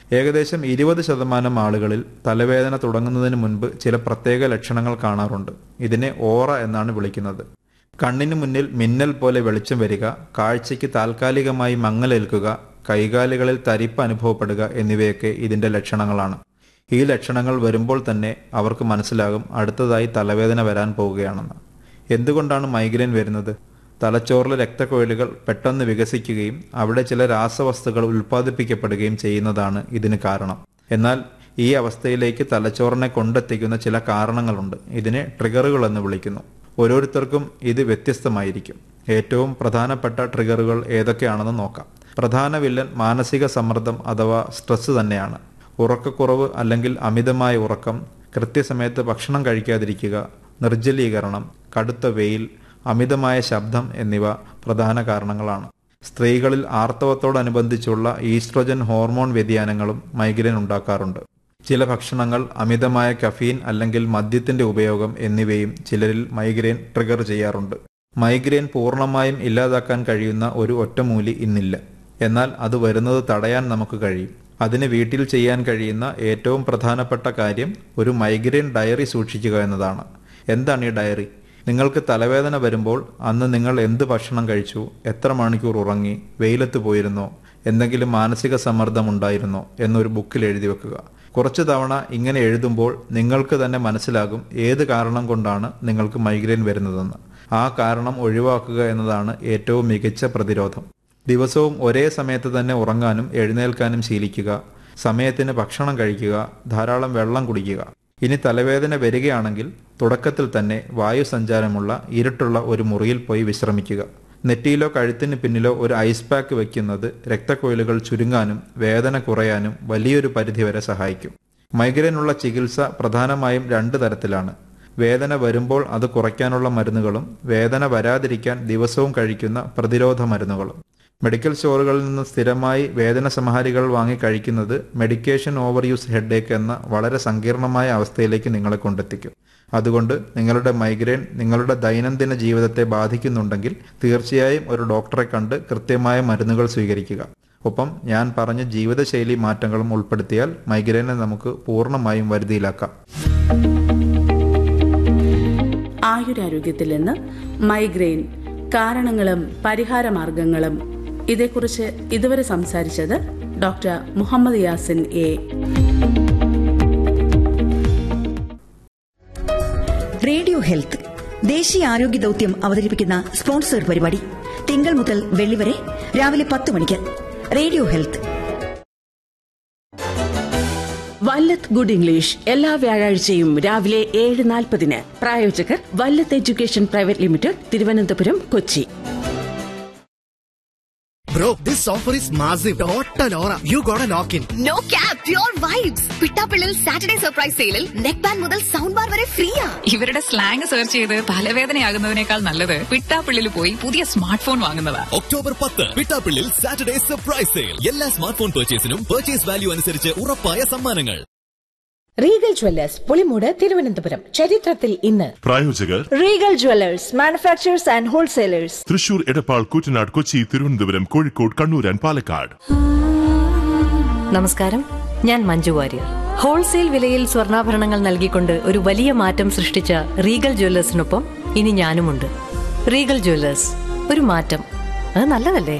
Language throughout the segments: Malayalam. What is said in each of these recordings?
ഏകദേശം ഇരുപത് ശതമാനം ആളുകളിൽ തലവേദന തുടങ്ങുന്നതിന് മുൻപ് ചില പ്രത്യേക ലക്ഷണങ്ങൾ കാണാറുണ്ട് ഇതിനെ ഓറ എന്നാണ് വിളിക്കുന്നത് കണ്ണിന് മുന്നിൽ മിന്നൽ പോലെ വെളിച്ചം വരിക കാഴ്ചയ്ക്ക് താൽക്കാലികമായി മങ്ങലേൽക്കുക കൈകാലുകളിൽ തരിപ്പ് അനുഭവപ്പെടുക എന്നിവയൊക്കെ ഇതിന്റെ ലക്ഷണങ്ങളാണ് ഈ ലക്ഷണങ്ങൾ വരുമ്പോൾ തന്നെ അവർക്ക് മനസ്സിലാകും അടുത്തതായി തലവേദന വരാൻ പോവുകയാണെന്ന് എന്തുകൊണ്ടാണ് മൈഗ്രെയിൻ വരുന്നത് തലച്ചോറിലെ രക്തക്കൊഴലുകൾ പെട്ടെന്ന് വികസിക്കുകയും അവിടെ ചില രാസവസ്തുക്കൾ ഉൽപ്പാദിപ്പിക്കപ്പെടുകയും ചെയ്യുന്നതാണ് ഇതിന് കാരണം എന്നാൽ ഈ അവസ്ഥയിലേക്ക് തലച്ചോറിനെ കൊണ്ടെത്തിക്കുന്ന ചില കാരണങ്ങളുണ്ട് ഇതിനെ ട്രിഗറുകൾ എന്ന് വിളിക്കുന്നു ഓരോരുത്തർക്കും ഇത് വ്യത്യസ്തമായിരിക്കും ഏറ്റവും പ്രധാനപ്പെട്ട ട്രിഗറുകൾ ഏതൊക്കെയാണെന്ന് നോക്കാം പ്രധാന വില്ലൻ മാനസിക സമ്മർദ്ദം അഥവാ സ്ട്രെസ് തന്നെയാണ് ഉറക്കക്കുറവ് അല്ലെങ്കിൽ അമിതമായ ഉറക്കം കൃത്യസമയത്ത് ഭക്ഷണം കഴിക്കാതിരിക്കുക നിർജ്ജലീകരണം കടുത്ത വെയിൽ അമിതമായ ശബ്ദം എന്നിവ പ്രധാന കാരണങ്ങളാണ് സ്ത്രീകളിൽ ആർത്തവത്തോടനുബന്ധിച്ചുള്ള ഈസ്ട്രോജൻ ഹോർമോൺ വ്യതിയാനങ്ങളും മൈഗ്രെയിൻ ഉണ്ടാക്കാറുണ്ട് ചില ഭക്ഷണങ്ങൾ അമിതമായ കഫീൻ അല്ലെങ്കിൽ മദ്യത്തിന്റെ ഉപയോഗം എന്നിവയും ചിലരിൽ മൈഗ്രെയിൻ ട്രിഗർ ചെയ്യാറുണ്ട് മൈഗ്രെയിൻ പൂർണ്ണമായും ഇല്ലാതാക്കാൻ കഴിയുന്ന ഒരു ഒറ്റമൂലി ഇന്നില്ല എന്നാൽ അത് വരുന്നത് തടയാൻ നമുക്ക് കഴിയും അതിന് വീട്ടിൽ ചെയ്യാൻ കഴിയുന്ന ഏറ്റവും പ്രധാനപ്പെട്ട കാര്യം ഒരു മൈഗ്രെയിൻ ഡയറി സൂക്ഷിക്കുക എന്നതാണ് എന്താണ് ഈ ഡയറി നിങ്ങൾക്ക് തലവേദന വരുമ്പോൾ അന്ന് നിങ്ങൾ എന്ത് ഭക്ഷണം കഴിച്ചു എത്ര മണിക്കൂർ ഉറങ്ങി വെയിലത്ത് പോയിരുന്നോ എന്തെങ്കിലും മാനസിക സമ്മർദ്ദം ഉണ്ടായിരുന്നോ എന്നൊരു ബുക്കിൽ എഴുതി വെക്കുക കുറച്ചു തവണ ഇങ്ങനെ എഴുതുമ്പോൾ നിങ്ങൾക്ക് തന്നെ മനസ്സിലാകും ഏത് കാരണം കൊണ്ടാണ് നിങ്ങൾക്ക് മൈഗ്രെയിൻ വരുന്നതെന്ന് ആ കാരണം ഒഴിവാക്കുക എന്നതാണ് ഏറ്റവും മികച്ച പ്രതിരോധം ദിവസവും ഒരേ സമയത്ത് തന്നെ ഉറങ്ങാനും എഴുന്നേൽക്കാനും ശീലിക്കുക സമയത്തിന് ഭക്ഷണം കഴിക്കുക ധാരാളം വെള്ളം കുടിക്കുക ഇനി തലവേദന വരികയാണെങ്കിൽ തുടക്കത്തിൽ തന്നെ വായു സഞ്ചാരമുള്ള ഇരുട്ടുള്ള ഒരു മുറിയിൽ പോയി വിശ്രമിക്കുക നെറ്റിയിലോ കഴുത്തിന് പിന്നിലോ ഒരു ഐസ് പാക്ക് വെക്കുന്നത് രക്തക്കൊയിലുകൾ ചുരുങ്ങാനും വേദന കുറയാനും വലിയൊരു പരിധിവരെ സഹായിക്കും മൈഗ്രെയിനുള്ള ചികിത്സ പ്രധാനമായും രണ്ട് തരത്തിലാണ് വേദന വരുമ്പോൾ അത് കുറയ്ക്കാനുള്ള മരുന്നുകളും വേദന വരാതിരിക്കാൻ ദിവസവും കഴിക്കുന്ന പ്രതിരോധ മരുന്നുകളും മെഡിക്കൽ സ്റ്റോറുകളിൽ നിന്ന് സ്ഥിരമായി വേദന സംഹാരികൾ വാങ്ങി കഴിക്കുന്നത് മെഡിക്കേഷൻ ഓവർ യൂസ് ഹെഡേക്ക് എന്ന വളരെ സങ്കീർണമായ അവസ്ഥയിലേക്ക് നിങ്ങളെ കൊണ്ടെത്തിക്കും അതുകൊണ്ട് നിങ്ങളുടെ മൈഗ്രെയിൻ നിങ്ങളുടെ ദൈനംദിന ജീവിതത്തെ ബാധിക്കുന്നുണ്ടെങ്കിൽ തീർച്ചയായും ഒരു ഡോക്ടറെ കണ്ട് കൃത്യമായ മരുന്നുകൾ സ്വീകരിക്കുക ഒപ്പം ഞാൻ പറഞ്ഞ ജീവിതശൈലി മാറ്റങ്ങളും ഉൾപ്പെടുത്തിയാൽ മൈഗ്രെയിനെ നമുക്ക് പൂർണ്ണമായും വരുതിയിലാക്കാം ആയുരാരോഗ്യത്തിൽ നിന്ന് മൈഗ്രെയിൻ കാരണങ്ങളും പരിഹാരമാർഗങ്ങളും ഇതേക്കുറിച്ച് ഇതുവരെ സംസാരിച്ചത് doctor Muhammad Yasin A radio health ദേശീയ ആരോഗ്യ ദൌത്യം അവതരിപ്പിക്കുന്ന സ്പോൺസർ പരിപാടി തിങ്കൾ മുതൽ വെള്ളി വരെ രാവിലെ പത്ത് മണിക്ക് radio health Vallath good English എല്ലാ വ്യാഴാഴ്ചയും രാവിലെ ഏഴ് നാൽപ്പതിന് പ്രായോജകർ Vallath education private limited Thiruvananthapuram Kochi Bro, this offer is massive. Total aura. You gotta lock in. No cap pure vibes Pittappillil Saturday surprise സെയിലിൽ നെക്ക് ബാൻഡ് മുതൽ സൗണ്ട് ബാർ വരെ ഫ്രീയാ ഇവരുടെ സ്ലാങ് സെർച്ച് ചെയ്ത് തലവേദനയാകുന്നതിനേക്കാൾ നല്ലത് പിട്ടാപ്പിള്ളിൽ പോയി പുതിയ സ്മാർട്ട് ഫോൺ വാങ്ങുന്നതാ ഒക്ടോബർ പത്ത് പിട്ടാപ്പിള്ളിൽ സാറ്റർഡേ സർപ്രൈസ് സെയിൽ എല്ലാ സ്മാർട്ട് ഫോൺ പർച്ചേസിനും പർച്ചേസ് വാല്യൂ അനുസരിച്ച് ഉറപ്പായ സമ്മാനങ്ങൾ റീഗൽ ജ്വല്ലേഴ്സ് പുളിമൂട് തിരുവനന്തപുരം ചരിത്രത്തിൽ ഇന്ന് പ്രായോജകർ Regal jewellers manufacturers and wholesalers Thrissur Edappal Koottanad Kochi Thiruvananthapuram Kozhikode Kannur and Palakkad നമസ്കാരം ഞാൻ മഞ്ജു വാര്യർ ഹോൾസെയിൽ വിലയിൽ സ്വർണ്ണാഭരണങ്ങൾ നൽകിക്കൊണ്ട് ഒരു വലിയ മാറ്റം സൃഷ്ടിച്ച റീഗൽ ജ്വല്ലേഴ്സിനൊപ്പം ഇനി ഞാനുമുണ്ട് റീഗൽ ജ്വല്ലേഴ്സ് ഒരു മാറ്റം അത് നല്ലതല്ലേ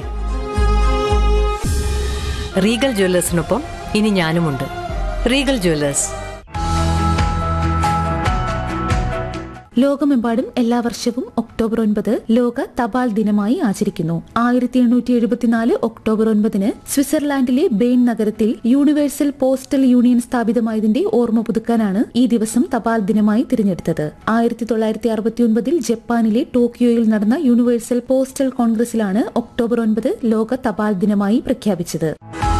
റീഗൽ ജ്വല്ലേഴ്സിനൊപ്പം ഇനി ഞാനുമുണ്ട് റീഗൽ ജ്വല്ലേഴ്സ് ലോകമെമ്പാടും എല്ലാ വർഷവും ഒക്ടോബർ ഒൻപത് ലോക തപാൽ ദിനമായി ആചരിക്കുന്നു ആയിരത്തി എണ്ണൂറ്റി എഴുപത്തിനാല് ഒക്ടോബർ ഒൻപതിന് സ്വിറ്റ്സർലാൻഡിലെ ബെയിൻ നഗരത്തിൽ യൂണിവേഴ്സൽ പോസ്റ്റൽ യൂണിയൻ സ്ഥാപിതമായതിന്റെ ഓർമ്മ പുതുക്കാനാണ് ഈ ദിവസം തപാൽ ദിനമായി തിരഞ്ഞെടുത്തത് ആയിരത്തി തൊള്ളായിരത്തി അറുപത്തിയൊൻപതിൽ ജപ്പാനിലെ ടോക്കിയോയിൽ നടന്ന യൂണിവേഴ്സൽ പോസ്റ്റൽ കോൺഗ്രസിലാണ് ഒക്ടോബർ ഒൻപത് ലോക തപാൽ ദിനമായി പ്രഖ്യാപിച്ചത്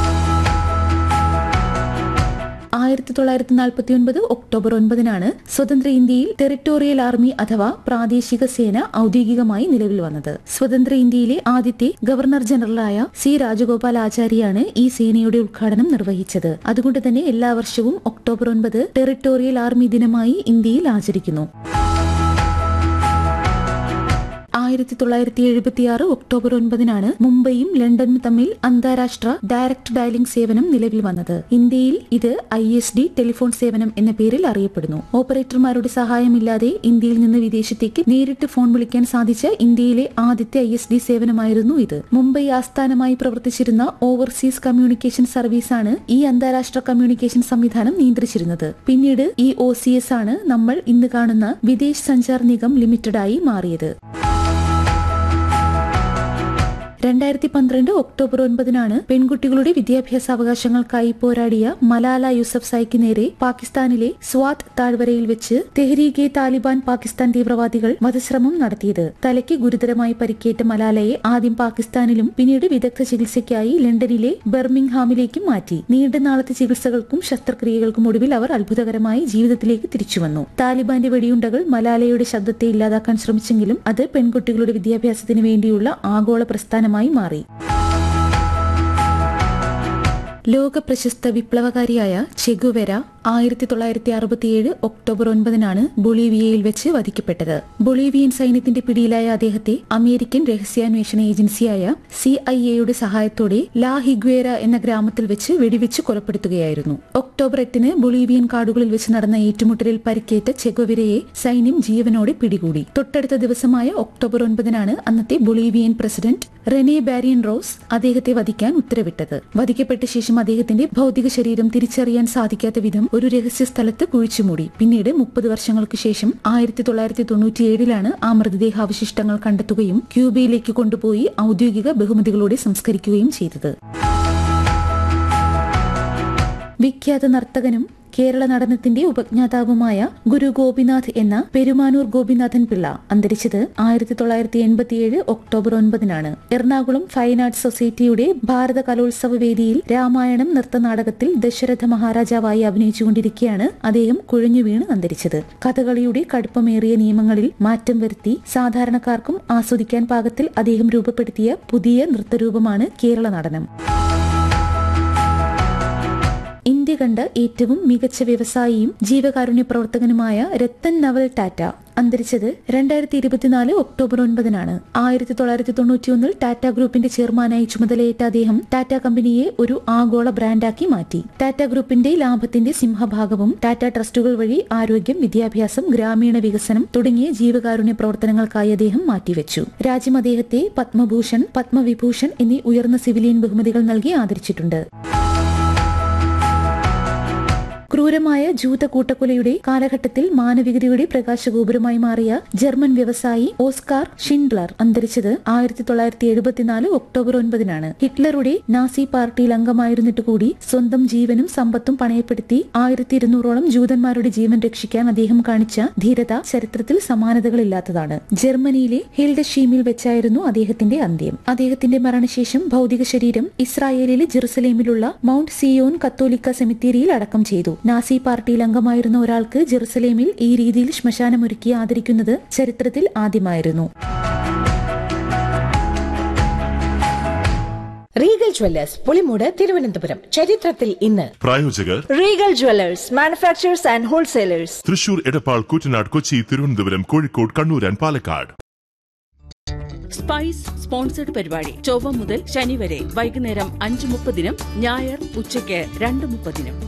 ആയിരത്തി തൊള്ളായിരത്തി നാൽപ്പത്തി ഒൻപത് ഒക്ടോബർ ഒൻപതിനാണ് സ്വതന്ത്ര ഇന്ത്യയിൽ ടെറിട്ടോറിയൽ ആർമി അഥവാ പ്രാദേശിക സേന ഔദ്യോഗികമായി നിലവിൽ വന്നത് സ്വതന്ത്ര ഇന്ത്യയിലെ ആദ്യത്തെ ഗവർണർ ജനറലായ സി രാജഗോപാൽ ആചാര്യാണ് ഈ സേനയുടെ ഉദ്ഘാടനം നിർവഹിച്ചത് അതുകൊണ്ട് തന്നെ എല്ലാ വർഷവും ഒക്ടോബർ ഒൻപത് ടെറിട്ടോറിയൽ ആർമി ദിനമായി ഇന്ത്യയിൽ ആചരിക്കുന്നു ആയിരത്തി തൊള്ളായിരത്തി എഴുപത്തിയാറ് ഒക്ടോബർ ഒൻപതിനാണ് മുംബൈയും ലണ്ടനും തമ്മിൽ അന്താരാഷ്ട്ര ഡയറക്ട് ഡയലിംഗ് സേവനം നിലവിൽ വന്നത് ഇന്ത്യയിൽ ഇത് ഐ എസ് ഡി ടെലിഫോൺ സേവനം എന്ന പേരിൽ അറിയപ്പെടുന്നു ഓപ്പറേറ്റർമാരുടെ സഹായമില്ലാതെ ഇന്ത്യയിൽ നിന്ന് വിദേശത്തേക്ക് നേരിട്ട് ഫോൺ വിളിക്കാൻ സാധിച്ച ഇന്ത്യയിലെ ആദ്യത്തെ ഐ എസ് ഡി സേവനമായിരുന്നു ഇത് മുംബൈ ആസ്ഥാനമായി പ്രവർത്തിച്ചിരുന്ന ഓവർസീസ് കമ്മ്യൂണിക്കേഷൻ സർവീസാണ് ഈ അന്താരാഷ്ട്ര കമ്മ്യൂണിക്കേഷൻ സംവിധാനം നിയന്ത്രിച്ചിരുന്നത് പിന്നീട് ഈ ഒ സി എസ് ആണ് നമ്മൾ ഇന്ന് കാണുന്ന വിദേശ് സഞ്ചാർ നിഗം ലിമിറ്റഡായി മാറിയത് രണ്ടായിരത്തി പന്ത്രണ്ട് ഒക്ടോബർ ഒൻപതിനാണ് പെൺകുട്ടികളുടെ വിദ്യാഭ്യാസ അവകാശങ്ങൾക്കായി പോരാടിയ മലാല യൂസഫ് സായിക്ക് നേരെ പാകിസ്ഥാനിലെ സ്വാത് താഴ്വരയിൽ വെച്ച് തെഹ്രീഗെ താലിബാൻ പാകിസ്ഥാൻ തീവ്രവാദികൾ വധശ്രമം നടത്തിയത് തലയ്ക്ക് ഗുരുതരമായി പരിക്കേറ്റ മലാലയെ ആദ്യം പാകിസ്ഥാനിലും പിന്നീട് വിദഗ്ധ ചികിത്സയ്ക്കായി ലണ്ടനിലെ ബെർമിംഗ്ഹാമിലേക്കും മാറ്റി നീണ്ട നാളത്തെ ചികിത്സകൾക്കും ശസ്ത്രക്രിയകൾക്കും ഒടുവിൽ അവർ അത്ഭുതകരമായി ജീവിതത്തിലേക്ക് തിരിച്ചുവന്നു താലിബാന്റെ വെടിയുണ്ടകൾ മലാലയുടെ ശബ്ദത്തെ ഇല്ലാതാക്കാൻ ശ്രമിച്ചെങ്കിലും അത് പെൺകുട്ടികളുടെ വിദ്യാഭ്യാസത്തിന് വേണ്ടിയുള്ള ആഗോള പ്രസ്ഥാനമായി മാറി ലോക പ്രശസ്ത വിപ്ലവകാരിയായ ചെഗുവെര ആയിരത്തി തൊള്ളായിരത്തി അറുപത്തിയേഴ് ഒക്ടോബർ ഒൻപതിനാണ് ബൊളീവിയയിൽ വെച്ച് വധിക്കപ്പെട്ടത് ബൊളീവിയൻ സൈന്യത്തിന്റെ പിടിയിലായ അദ്ദേഹത്തെ അമേരിക്കൻ രഹസ്യാന്വേഷണ ഏജൻസിയായ സി ഐ എയുടെ സഹായത്തോടെ ലാ ഹിഗ്വേര എന്ന ഗ്രാമത്തിൽ വെച്ച് വെടിവെച്ച് കൊലപ്പെടുത്തുകയായിരുന്നു ഒക്ടോബർ എട്ടിന് ബൊളീവിയൻ കാടുകളിൽ വെച്ച് നടന്ന ഏറ്റുമുട്ടലിൽ പരിക്കേറ്റ ചെഗുവെരയെ സൈന്യം ജീവനോടെ പിടികൂടി തൊട്ടടുത്ത ദിവസമായ ഒക്ടോബർ ഒൻപതിനാണ് അന്നത്തെ Bolivian president Rene Barrientos അദ്ദേഹത്തെ വധിക്കാൻ ഉത്തരവിട്ടത് വധിക്കപ്പെട്ട ശേഷം അദ്ദേഹത്തിന്റെ ഭൗതിക ശരീരം തിരിച്ചറിയാൻ സാധിക്കാത്ത വിധം ഒരു രഹസ്യ സ്ഥലത്ത് കുഴിച്ചുമൂടി പിന്നീട് മുപ്പത് വർഷങ്ങൾക്ക് ശേഷം ആയിരത്തി തൊള്ളായിരത്തി തൊണ്ണൂറ്റിയേഴിലാണ് ആ മൃതദേഹാവശിഷ്ടങ്ങൾ കണ്ടെത്തുകയും ക്യൂബയിലേക്ക് കൊണ്ടുപോയി ഔദ്യോഗിക ബഹുമതികളോടെ സംസ്കരിക്കുകയും ചെയ്തത് വിഖ്യാത നർത്തകനും കേരള നടനത്തിന്റെ ഉപജ്ഞാതാവുമായ ഗുരു ഗോപിനാഥ് എന്ന പെരുമാനൂർ ഗോപിനാഥൻ പിള്ള അന്തരിച്ചത് ആയിരത്തി തൊള്ളായിരത്തി എൺപത്തിയേഴ് ഒക്ടോബർ ഒൻപതിനാണ് എറണാകുളം ഫൈൻ ആർട്സ് സൊസൈറ്റിയുടെ ഭാരത കലോത്സവ വേദിയിൽ രാമായണം നൃത്തനാടകത്തിൽ ദശരഥ മഹാരാജാവായി അഭിനയിച്ചുകൊണ്ടിരിക്കെയാണ് അദ്ദേഹം കുഴഞ്ഞു വീണ് അന്തരിച്ചത് കഥകളിയുടെ കടുപ്പമേറിയ നിയമങ്ങളിൽ മാറ്റം വരുത്തി സാധാരണക്കാർക്കും ആസ്വദിക്കാൻ പാകത്തിൽ അദ്ദേഹം രൂപപ്പെടുത്തിയ പുതിയ നൃത്തരൂപമാണ് കേരള നടനം ഇന്ത്യ കണ്ട ഏറ്റവും മികച്ച വ്യവസായിയും ജീവകാരുണ്യ പ്രവർത്തകനുമായ രത്തൻ നവൽ ടാറ്റ അന്തരിച്ചത് രണ്ടായിരത്തി ഇരുപത്തിനാല് ഒക്ടോബർ ഒൻപതിനാണ് ആയിരത്തി തൊള്ളായിരത്തി തൊണ്ണൂറ്റിയൊന്നിൽ ടാറ്റ ഗ്രൂപ്പിന്റെ ചെയർമാനായി ചുമതലയേറ്റ അദ്ദേഹം ടാറ്റ കമ്പനിയെ ഒരു ആഗോള ബ്രാൻഡാക്കി മാറ്റി ടാറ്റ ഗ്രൂപ്പിന്റെ ലാഭത്തിന്റെ സിംഹഭാഗവും ടാറ്റ ട്രസ്റ്റുകൾ വഴി ആരോഗ്യം വിദ്യാഭ്യാസം ഗ്രാമീണ വികസനം തുടങ്ങിയ ജീവകാരുണ്യ പ്രവർത്തനങ്ങൾക്കായി അദ്ദേഹം മാറ്റിവെച്ചു രാജ്യം അദ്ദേഹത്തെ പത്മഭൂഷൺ പത്മവിഭൂഷൺ എന്നീ ഉയർന്ന സിവിലിയൻ ബഹുമതികൾ നൽകി ആദരിച്ചിട്ടുണ്ട് ക്രൂരമായ ജൂത കൂട്ടക്കൊലയുടെ കാലഘട്ടത്തിൽ മാനവികതയുടെ പ്രകാശഗോപുരമായി മാറിയ ജർമ്മൻ വ്യവസായി ഓസ്കാർ ഷിൻഡ്ലർ അന്തരിച്ചത് ആയിരത്തി തൊള്ളായിരത്തി എഴുപത്തിനാല് ഒക്ടോബർ ഒൻപതിനാണ് ഹിറ്റ്ലറുടെ നാസി പാർട്ടിയിൽ അംഗമായിരുന്നിട്ട് കൂടി സ്വന്തം ജീവനും സമ്പത്തും പണയപ്പെടുത്തി ആയിരത്തി ഇരുന്നൂറോളം ജൂതന്മാരുടെ ജീവൻ രക്ഷിക്കാൻ അദ്ദേഹം കാണിച്ച ധീരത ചരിത്രത്തിൽ സമാനതകളില്ലാത്തതാണ് ജർമ്മനിയിലെ ഹിൽഡഷീമിൽ വെച്ചായിരുന്നു അദ്ദേഹത്തിന്റെ അന്ത്യം അദ്ദേഹത്തിന്റെ മരണശേഷം ഭൗതിക ശരീരം ഇസ്രായേലിലെ ജെറുസലേമിലുള്ള മൗണ്ട് സിയോൻ കത്തോലിക്ക സെമിത്തേരിയിൽ അടക്കം ചെയ്തു നാസി പാർട്ടിയിൽ അംഗമായിരുന്ന ഒരാൾക്ക് ജെറുസലേമിൽ ഈ രീതിയിൽ ശ്മശാനമൊരുക്കി ആദരിക്കുന്നത് ചരിത്രത്തിൽ ആദ്യമായിരുന്നു റീഗൽ ജ്വല്ലേഴ്സ് പുളിമൂട് തിരുവനന്തപുരം ചരിത്രത്തിൽ ഇന്ന് പ്രായോജകർ Regal jewellers manufacturers and wholesalers Thrissur Edappal Koottanad Kochi Thiruvananthapuram Kozhikode Kannur and Palakkad spice sponsored പരിപാടി ചൊവ്വ മുതൽ ശനി വരെ വൈകുന്നേരം അഞ്ച് മുപ്പതിനും ഞായർ ഉച്ചയ്ക്ക് രണ്ട് മുപ്പതിനും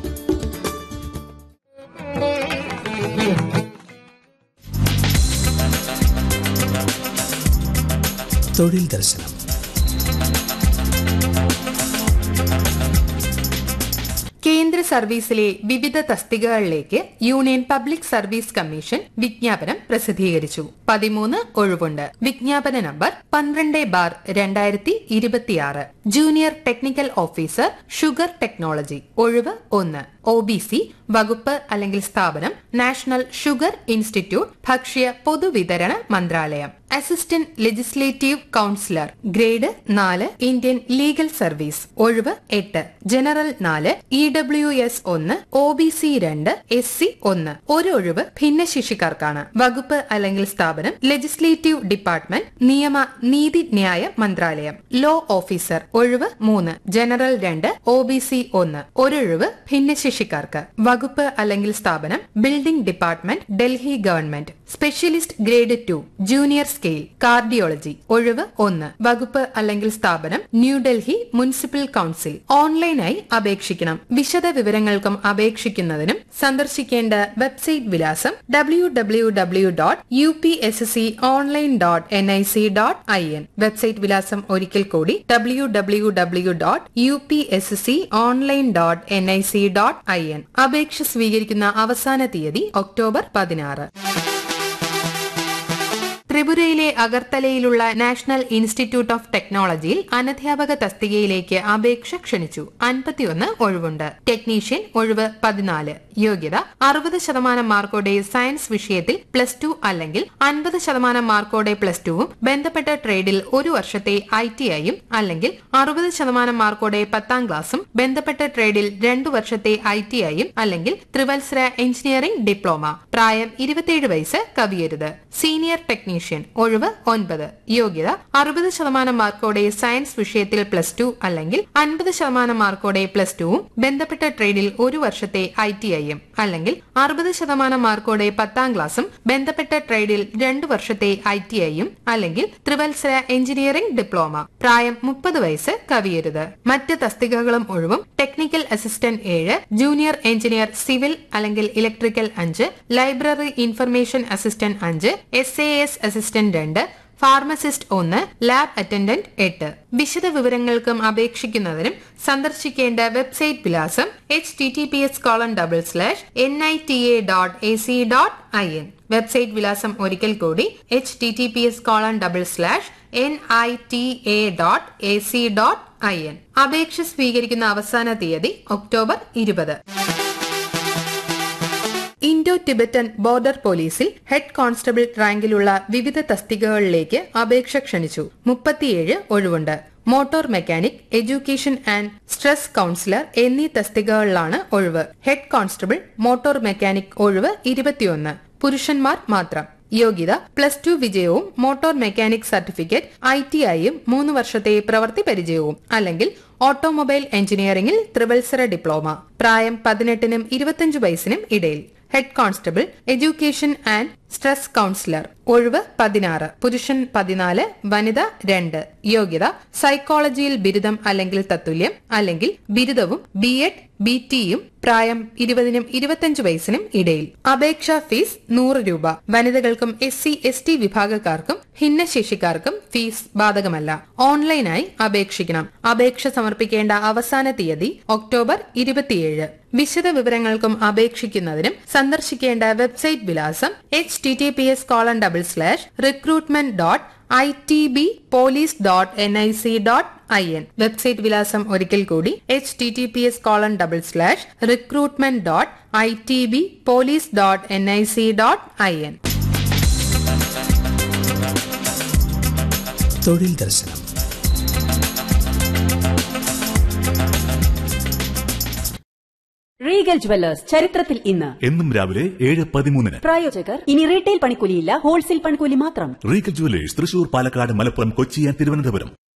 തൊഴിൽ ദർശനം കേന്ദ്ര സർവീസിലെ വിവിധ തസ്തികകളിലേക്ക് യൂണിയൻ പബ്ലിക് സർവീസ് കമ്മീഷൻ വിജ്ഞാപനം പ്രസിദ്ധീകരിച്ചു പതിമൂന്ന് ഒഴിവുണ്ട് വിജ്ഞാപന നമ്പർ പന്ത്രണ്ട് ബാർ രണ്ടായിരത്തി ഇരുപത്തിയാറ് junior technical officer sugar technology ഒഴിവ് ഒന്ന് ഒ ബി സി വകുപ്പ് അല്ലെങ്കിൽ സ്ഥാപനം നാഷണൽ ഷുഗർ ഇൻസ്റ്റിറ്റ്യൂട്ട് ഭക്ഷ്യ പൊതുവിതരണ മന്ത്രാലയം അസിസ്റ്റന്റ് ലെജിസ്ലേറ്റീവ് കൌൺസിലർ ഗ്രേഡ് നാല് ഇന്ത്യൻ ലീഗൽ സർവീസ് ഒഴിവ് എട്ട് ജനറൽ നാല് ഇ ഡബ്ല്യു എസ് ഒന്ന് ഒ ബി സി രണ്ട് എസ് സി ഒന്ന് ഒരു ഒഴിവ് ഭിന്നശേഷിക്കാർക്കാണ് വകുപ്പ് അല്ലെങ്കിൽ സ്ഥാപനം ലെജിസ്ലേറ്റീവ് ഡിപ്പാർട്ട്മെന്റ് നിയമ നീതി ന്യായ മന്ത്രാലയം ലോ ഓഫീസർ ഒഴിവ് മൂന്ന് ജനറൽ രണ്ട് ഒ ബി സി ഒന്ന് ഒരൊഴിവ് ഭിന്നശേഷിക്കാർക്ക് വകുപ്പ് അല്ലെങ്കിൽ സ്ഥാപനം building department Delhi government specialist grade two junior scale cardiology ഒഴിവ് ഒന്ന് വകുപ്പ് അല്ലെങ്കിൽ സ്ഥാപനം ന്യൂഡൽഹി മുനിസിപ്പൽ കൌൺസിൽ ഓൺലൈനായി അപേക്ഷിക്കണം വിശദ വിവരങ്ങൾക്കും അപേക്ഷിക്കുന്നതിനും സന്ദർശിക്കേണ്ട വെബ്സൈറ്റ് വിലാസം W W W dot U P S S C online dot N I C dot I N website വിലാസം ഒരിക്കൽ കൂടി W W W dot U P S S C online dot N I C dot I N അപേക്ഷ സ്വീകരിക്കുന്ന അവസാന തീയതി ഒക്ടോബർ പതിനാറ് ത്രിപുരയിലെ അഗർത്തലയിലുള്ള നാഷണൽ ഇൻസ്റ്റിറ്റ്യൂട്ട് ഓഫ് ടെക്നോളജിയിൽ അനധ്യാപക തസ്തികയിലേക്ക് അപേക്ഷ ക്ഷണിച്ചു അൻപത്തിയൊന്ന് ഒഴിവുണ്ട് ടെക്നീഷ്യൻ ഒഴിവ് പതിനാല് യോഗ്യത അറുപത് ശതമാനം മാർക്കോടെ സയൻസ് വിഷയത്തിൽ പ്ലസ് ടു അല്ലെങ്കിൽ അൻപത് ശതമാനം മാർക്കോടെ പ്ലസ് ടുവും ബന്ധപ്പെട്ട ട്രേഡിൽ ഒരു വർഷത്തെ ഐ ടി ഐയും അല്ലെങ്കിൽ അറുപത് ശതമാനം മാർക്കോടെ പത്താം ക്ലാസും ബന്ധപ്പെട്ട ട്രേഡിൽ രണ്ടു വർഷത്തെ ഐ ടി ഐയും അല്ലെങ്കിൽ ത്രിവത്സര എഞ്ചിനീയറിംഗ് ഡിപ്ലോമ പ്രായം ഇരുപത്തിയേഴ് വയസ്സ് കവിയരുത് സീനിയർ ടെക്നീഷ്യൻ ഒഴിവ് ഒൻപത് യോഗ്യത അറുപത് ശതമാനം മാർക്കോടെ സയൻസ് വിഷയത്തിൽ പ്ലസ് ടു അല്ലെങ്കിൽ അൻപത് ശതമാനം മാർക്കോടെ പ്ലസ് ടുവും ബന്ധപ്പെട്ട ട്രേഡിൽ ഒരു വർഷത്തെ ഐ ടി ഐയും അല്ലെങ്കിൽ അറുപത് ശതമാനം മാർക്കോടെ പത്താം ക്ലാസും ബന്ധപ്പെട്ട ട്രേഡിൽ രണ്ടു വർഷത്തെ ഐ ടി ഐയും അല്ലെങ്കിൽ ത്രിവത്സര എഞ്ചിനീയറിംഗ് ഡിപ്ലോമ പ്രായം മുപ്പത് വയസ്സ് കവിയരുത് മറ്റ് തസ്തികകളും ഒഴിവും ടെക്നിക്കൽ അസിസ്റ്റന്റ് ഏഴ് ജൂനിയർ എഞ്ചിനീയർ സിവിൽ അല്ലെങ്കിൽ ഇലക്ട്രിക്കൽ അഞ്ച് ലൈബ്രറി ഇൻഫർമേഷൻ അസിസ്റ്റന്റ് അഞ്ച് എസ് എ എസ് അസിസ്റ്റന്റ് രണ്ട് ഫാർമസിസ്റ്റ് ഒന്ന് ലാബ് അറ്റൻഡന്റ് എട്ട് വിശദ വിവരങ്ങൾക്കും അപേക്ഷിക്കുന്നതിനും സന്ദർശിക്കേണ്ട വെബ്സൈറ്റ് വിലാസം H T T P S colon double slash N I T A dot A C dot I N website വിലാസം ഒരിക്കൽ കൂടി H T T P S colon double slash N I T A dot A C dot I N അപേക്ഷ സ്വീകരിക്കുന്ന അവസാന തീയതി ഒക്ടോബർ ഇരുപത് ഇൻഡോ ടിബറ്റൻ ബോർഡർ പോലീസിൽ ഹെഡ് കോൺസ്റ്റബിൾ റാങ്കിലുള്ള വിവിധ തസ്തികകളിലേക്ക് അപേക്ഷ ക്ഷണിച്ചു മുപ്പത്തിയേഴ് ഒഴിവുണ്ട് motor mechanic education and stress counsellor എന്നീ തസ്തികകളിലാണ് ഒഴിവ് ഹെഡ് കോൺസ്റ്റബിൾ മോട്ടോർ മെക്കാനിക് ഒഴിവ് ഇരുപത്തിയൊന്ന് പുരുഷന്മാർ മാത്രം യോഗ്യത പ്ലസ് ടു വിജയവും motor mechanic certificate I T ഐയും മൂന്ന് വർഷത്തെ പ്രവൃത്തി പരിചയവും അല്ലെങ്കിൽ ഓട്ടോമൊബൈൽ എഞ്ചിനീയറിംഗിൽ ത്രിവത്സര ഡിപ്ലോമ പ്രായം പതിനെട്ടിനും ഇരുപത്തിയഞ്ച് വയസ്സിനും ഇടയിൽ head constable education and stress counsellor ഒഴിവ് പതിനാറ് പുരുഷൻ പതിനാല് വനിത രണ്ട് യോഗ്യത സൈക്കോളജിയിൽ ബിരുദം അല്ലെങ്കിൽ തത്തുല്യം അല്ലെങ്കിൽ ബിരുദവും ബി എഡ് ബി ടിയും പ്രായം ഇരുപതിനും ഇരുപത്തിയഞ്ച് വയസ്സിനും ഇടയിൽ അപേക്ഷാ ഫീസ് നൂറ് രൂപ വനിതകൾക്കും എസ് സി എസ് ടി വിഭാഗക്കാർക്കും ഭിന്നശേഷിക്കാർക്കും ഫീസ് ബാധകമല്ല ഓൺലൈനായി അപേക്ഷിക്കണം അപേക്ഷ സമർപ്പിക്കേണ്ട അവസാന തീയതി ഒക്ടോബർ ഇരുപത്തിയേഴ് വിശദ വിവരങ്ങൾക്കും അപേക്ഷിക്കുന്നതിനും സന്ദർശിക്കേണ്ട വെബ്സൈറ്റ് വിലാസം H T T P S colon double slash recruitment dot I T B police dot N I C dot I N website വിലാസം ഒരിക്കൽ കൂടി H T T P S colon double slash recruitment dot I T B police dot N I C dot I N തൊഴിൽ ദർശനം റീഗൽ ജുവല്ലേഴ്സ് ചരിത്രത്തിൽ ഇന്ന് എന്നും രാവിലെ ഏഴ് പതിമൂന്നിന് പ്രായോജകർ ഇനി റീറ്റെയിൽ പണിക്കൂലിയില്ല ഹോൾസെയിൽ പണിക്കൂലി മാത്രം Regal jewellers Thrissur Palakkad Malappuram Kochi and Thiruvananthapuram